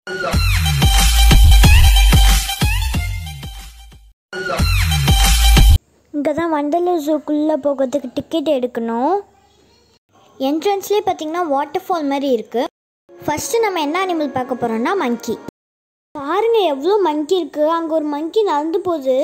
இங்கே தான் வண்டலூர் ஜூக்குள்ளே போகிறதுக்கு டிக்கெட் எடுக்கணும் என்ட்ரன்ஸ்லேயே பார்த்தீங்கன்னா வாட்டர் ஃபால் மாதிரி இருக்குது ஃபஸ்ட்டு நம்ம என்ன அனிமல் பார்க்க போகிறோம்னா மங்கி பாருங்க எவ்வளோ மங்கி இருக்குது அங்கே ஒரு மங்கி நடந்து போகுது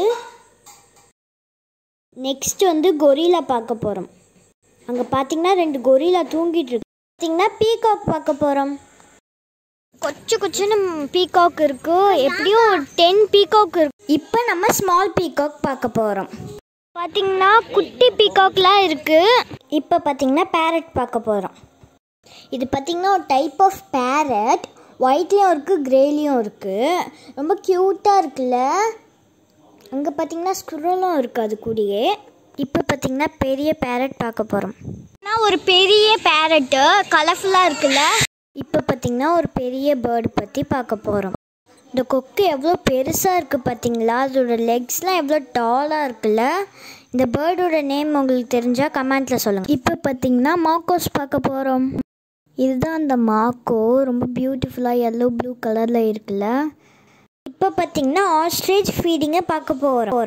நெக்ஸ்ட் வந்து கொரிலா பார்க்க போகிறோம் அங்கே பார்த்தீங்கன்னா ரெண்டு கொரிலா தூங்கிட்டு இருக்கு பார்த்தீங்கன்னா பீகாக் பார்க்க போகிறோம் கொச்சு கொச்சுன்னு பீகாக் இருக்கு எப்படியும் டென் பீகாக் இருக்கு இப்போ நம்ம ஸ்மால் பீகாக் பார்க்க போகிறோம் பார்த்தீங்கன்னா குட்டி பீகாக்லாம் இருக்கு இப்போ பார்த்தீங்கன்னா பேரட் பார்க்க போகிறோம் இது பார்த்தீங்கன்னா ஒரு டைப் ஆஃப் பேரட் ஒயிட்லேயும் இருக்குது கிரேலையும் இருக்குது ரொம்ப க்யூட்டாக இருக்குல்ல அங்கே பார்த்தீங்கன்னா ஸ்குரலும் இருக்குது அது கூடயே இப்போ பார்த்தீங்கன்னா பெரிய பேரட் பார்க்க போகிறோம் நான் ஒரு பெரிய பேரட்டு கலர்ஃபுல்லாக இருக்குல்ல இப்போ பார்த்தீங்கன்னா ஒரு பெரிய பேர்டு பற்றி பார்க்க போகிறோம் இந்த கொக்கு எவ்வளோ பெருசாக இருக்குது பார்த்தீங்களா அதோட லெக்ஸ்லாம் எவ்வளோ டாலாக இருக்குல்ல இந்த பேர்டோட நேம் உங்களுக்கு தெரிஞ்சால் கமெண்ட்டில் சொல்லுங்கள் இப்போ பார்த்தீங்கன்னா மாக்கோஸ் பார்க்க போகிறோம் இதுதான் அந்த மாக்கோ ரொம்ப பியூட்டிஃபுல்லாக எல்லோ ப்ளூ கலரில் இருக்குல்ல இப்போ பார்த்தீங்கன்னா ஆஸ்ட்ரேஜ் ஃபீடிங்கை பார்க்க போகிறோம்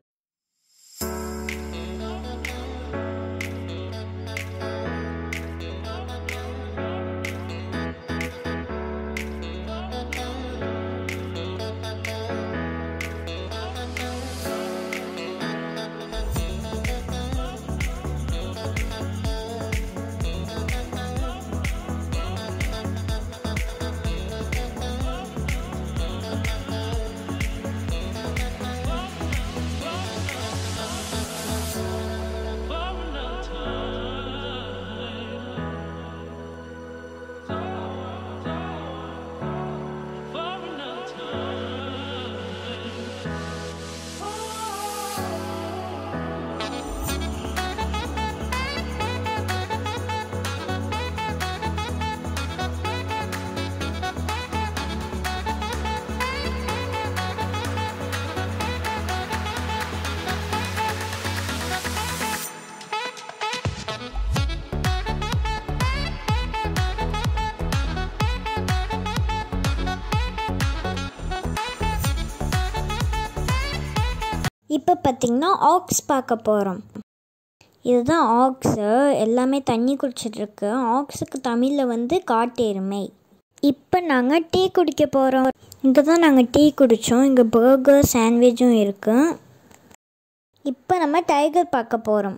இப்போ பார்த்தீங்கன்னா ஆக்ஸ் பார்க்க போகிறோம் இதுதான் ஆக்ஸு எல்லாமே தண்ணி குடிச்சிட்ருக்கு ஆக்ஸுக்கு தமிழில் வந்து காட்டெருமை இப்போ நாங்கள் டீ குடிக்க போகிறோம் இங்கே தான் நாங்கள் டீ குடித்தோம் இங்கே பர்கர் சாண்ட்விச்சும் இருக்குது இப்போ நம்ம டைகர் பார்க்க போகிறோம்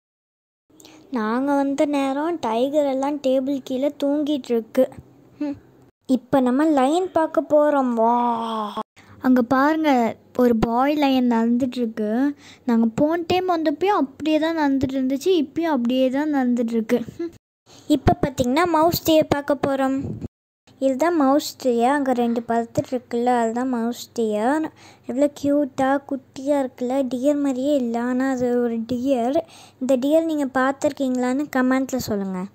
நாங்கள் வந்த நேரம் டைகர் எல்லாம் டேபிள் கீழே தூங்கிட்டு இருக்கு ம். இப்போ நம்ம லைன் பார்க்க போகிறோம் வா அங்கே பாருங்க ஒரு பாய் லைன் நடந்துட்டுருக்கு நாங்கள் போன டைம் வந்தப்பயும் அப்படியே தான் நடந்துட்டு இருந்துச்சு இப்பயும் அப்படியே தான் நடந்துட்டுருக்கு இப்போ பார்த்தீங்கன்னா மவுஸ் டியர் பார்க்க போகிறோம் இதுதான் மவுஸ் டியர் அங்கே ரெண்டு படுத்துட்டு இருக்குல்ல அதுதான் மவுஸ் டியர் எவ்வளோ க்யூட்டாக குட்டியாக இருக்குல்ல டியர் மாதிரியே இல்லை ஆனால் அது ஒரு டியர் இந்த டியர் நீங்கள் பார்த்துருக்கீங்களான்னு கமெண்ட்டில் சொல்லுங்கள்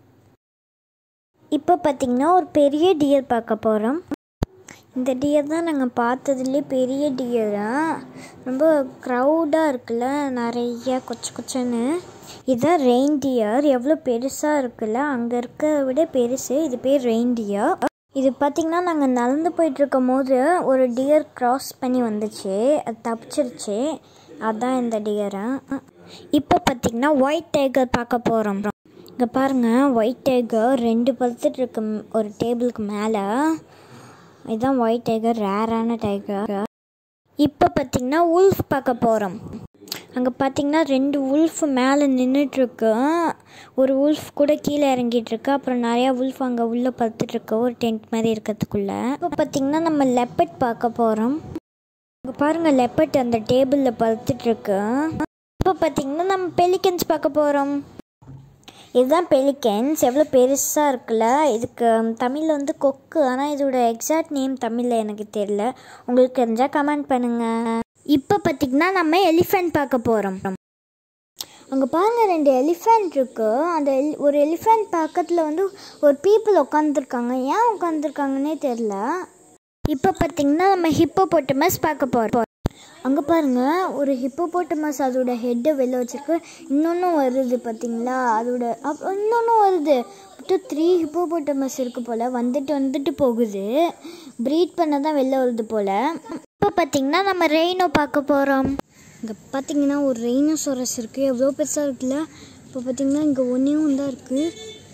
இப்போ பார்த்தீங்கன்னா ஒரு பெரிய டியர் பார்க்க போகிறோம் இந்த டியர் தான் நாங்கள் பார்த்ததுலேயே பெரிய டியரா ரொம்ப க்ரௌடாக இருக்குல்ல நிறைய கொச்ச கொச்சன்னு இதுதான் ரெயின் டியர் எவ்வளோ பெருசாக இருக்குல்ல அங்கே இருக்க விட பெருசு இது பேர் ரெயின் டியர் இது பார்த்திங்கன்னா நாங்கள் நடந்து போயிட்டுருக்கும் போது ஒரு டியர் க்ராஸ் பண்ணி வந்துச்சு அது தப்பிச்சிருச்சு அதான் இந்த டியரை இப்போ பார்த்திங்கன்னா ஒயிட் டைகர் பார்க்க போகிறோம் இங்கே பாருங்கள் ஒயிட் டைகர் ரெண்டு படுத்துட்டு இருக்கு ஒரு டேபிளுக்கு மேலே இதுதான் ஒயிட் டைகர் ரேரான டைகர் இப்போ பார்த்தீங்கன்னா உல்ஃப் பார்க்க போகிறோம் அங்கே பார்த்தீங்கன்னா ரெண்டு உல்ஃப் மேலே நின்றுட்டுருக்கு ஒரு உல்ஃப் கூட கீழே இறங்கிட்டுருக்கு அப்புறம் நிறையா உல்ஃப் அங்கே உள்ளே படுத்துட்ருக்கு ஒரு டென்ட் மாதிரி இருக்கிறதுக்குள்ளே இப்போ பார்த்தீங்கன்னா நம்ம லெப்பட் பார்க்க போகிறோம் இங்கே பாருங்கள் லெப்பட் அந்த டேபிளில் படுத்துட்ருக்கு இப்போ பார்த்தீங்கன்னா நம்ம பெலிகன்ஸ் பார்க்க போகிறோம் இதுதான் பெலிகன்ஸ் எவ்வளோ பெருசாக இருக்குல்ல இதுக்கு தமிழில் வந்து கொக்கு ஆனால் இதோட எக்ஸாக்ட் நேம் தமிழில் எனக்கு தெரியல உங்களுக்கு தெரிஞ்சால் கமெண்ட் பண்ணுங்கள் இப்போ பார்த்திங்கன்னா நம்ம எலிஃபெண்ட் பார்க்க போகிறோம் அங்கே பாருங்கள் ரெண்டு எலிஃபெண்ட் இருக்குது அந்த எல் ஒரு எலிஃபெண்ட் பக்கத்தில் வந்து ஒரு பீப்புள் உட்காந்துருக்காங்க ஏன் உட்காந்துருக்காங்கன்னே தெரில இப்போ பார்த்திங்கன்னா நம்ம ஹிப்போபொட்டமஸ் பார்க்க போகிறோம் அங்கே பாருங்க ஒரு ஹிப்போபோட்டமஸ் அதோட ஹெட்டை வெளில வச்சிருக்கு இன்னொன்றும் வருது பார்த்தீங்களா அதோட அப்புறம் இன்னொன்றும் வருது மொத்தம் த்ரீ ஹிப்போபோட்டமஸ் இருக்கு போல் வந்துட்டு வந்துட்டு போகுது ப்ரீட் பண்ண தான் வெளில வருது போல் இப்போ பார்த்தீங்கன்னா நம்ம ரெயினோ பார்க்க போகிறோம் இங்கே பார்த்தீங்கன்னா ஒரு ரெயினோசோரஸ் இருக்குது எவ்வளோ பெருசாக இருக்குல்ல இப்போ பார்த்தீங்கன்னா இங்கே ஒன்றையும் தான் இருக்குது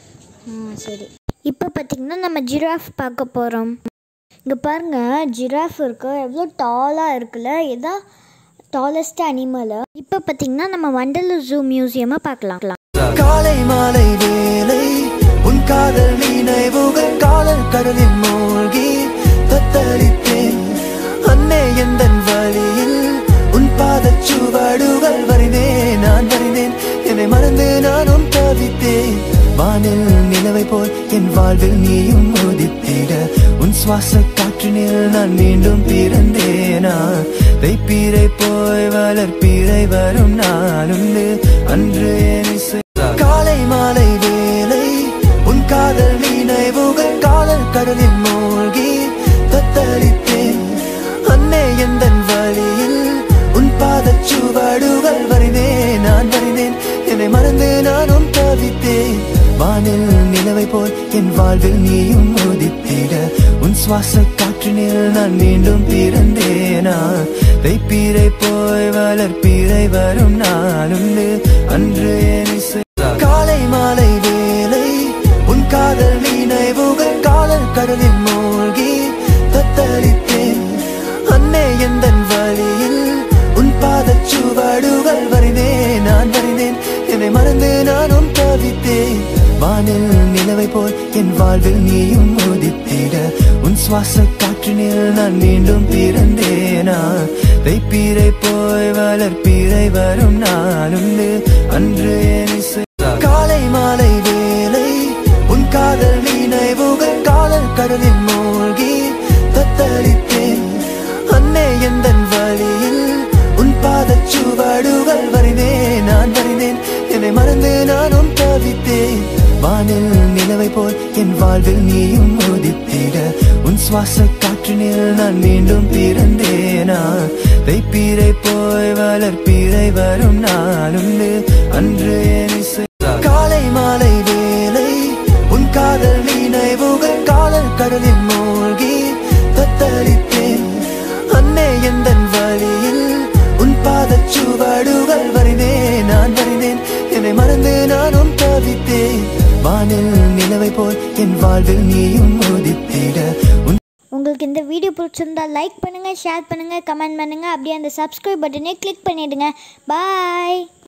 ஆ சரி இப்போ பார்த்தீங்கன்னா நம்ம ஜிராஃப் பார்க்க போகிறோம் இங்கே பாருங்கள் ஜிராஃப் இருக்கு எவ்வளோ டாலாக இருக்குல்ல இதான் டாலஸ்ட் அனிமலு இப்போ பார்த்தீங்கன்னா நம்ம வண்டலூர் ஜூ மியூசியமை பார்க்கலாம் காலை மாலை வேலை உன் காதல் நினைவுகள் காதல் கடலில் மூழ்கி தத்தளித்தேன் அன்னை எந்தன் வழியில் உன் பாதச் சுவடுகள் வரைந்தேன் நான் வரைந்தேன் என்னை மறந்து நானும் தவித்தேன் வானில் நிலவை போல் என் வாழ்வில் நீயும் உதித்திட உன் சுவாச காற்றினில் நான் மீண்டும் பிறந்தேனா தைப்பீரை போய் வளர்ப்பீரை வரும் நாளும் அன்று என் இசை காலை மாலை வேலை உன் காதல் நினைவுகள் காதல் கடலில் மூழ்கி தத்தளித்தேன் அன்னை எந்தன் வழியில் உன் பாதச் சுவடுகள் வரைந்தேன் நான் வரைந்தேன் என்னை மறந்து நானும் தவித்தேன் வானில் நிலவை போல் என் வாழ்வில் நீயும் உதித்திட உன் சுவாச காற்றினில் நான் மீண்டும் பிறந்தேனா தைப்பீரை போய் வளர்ப்பீரை வரும் நாளும் அன்று என் இசை காலை மாலை வேலை உன் காதல் நினைவுகள் காதல் கடலில் மூழ்கி தத்தளித்தேன் அன்னை எந்தன் வழியில் உன் பாதச் சுவடுகள் வரைந்தேன் நான் வரைந்தேன் என்னை மறந்து நானும் தவித்தேன் வானில் நிலவை போல் என் வாழ்வில் நீயும் உதித்திட உன் சுவாச காற்றினில் நான் மீண்டும் பிறந்தேனா தைப்பீரை போய் வளர்ப்பீரை வரும் நாளும் அன்று என் இசை காலை மாலை வேலை உன் காதல் நினைவுகள் காதல் கடலில் மூழ்கி தத்தளித்தேன் அன்னை எந்தன் வழியில் உன் பாதச் சுவடுகள் வரைந்தேன் நான் வரைந்தேன் என்னை மறந்து நானும் தவித்தேன் வானில் நிலவை போல் என் வாழ்வில் நீயும் உதித்திட உன் சுவாச காற்றினில் நான் மீண்டும் பிறந்தேனா தைப்பீரை போய் வளர்ப்பீரை வரும் நாளும் அன்று என் இசை காலை மாலை வேலை உன் காதல் நினைவுகள் காதல் கடலில் மூழ்கி தத்தளித்தேன் அன்னை எந்தன் வழியில் உன் பாதச் சுவடுகள் வரைந்தேன் நான் வரைந்தேன் என்னை மறந்து நானும் தவித்தேன் வானில் நிலவை போல் என் வாழ்வில் நீயும் உதித்திட உன் உங்களுக்கு இந்த வீடியோ பிடிச்சிருந்தா லைக் பண்ணுங்கள் ஷேர் பண்ணுங்கள் கமெண்ட் பண்ணுங்கள் அப்படியே அந்த சப்ஸ்கிரைப் பட்டனே கிளிக் பண்ணிவிடுங்க பாய்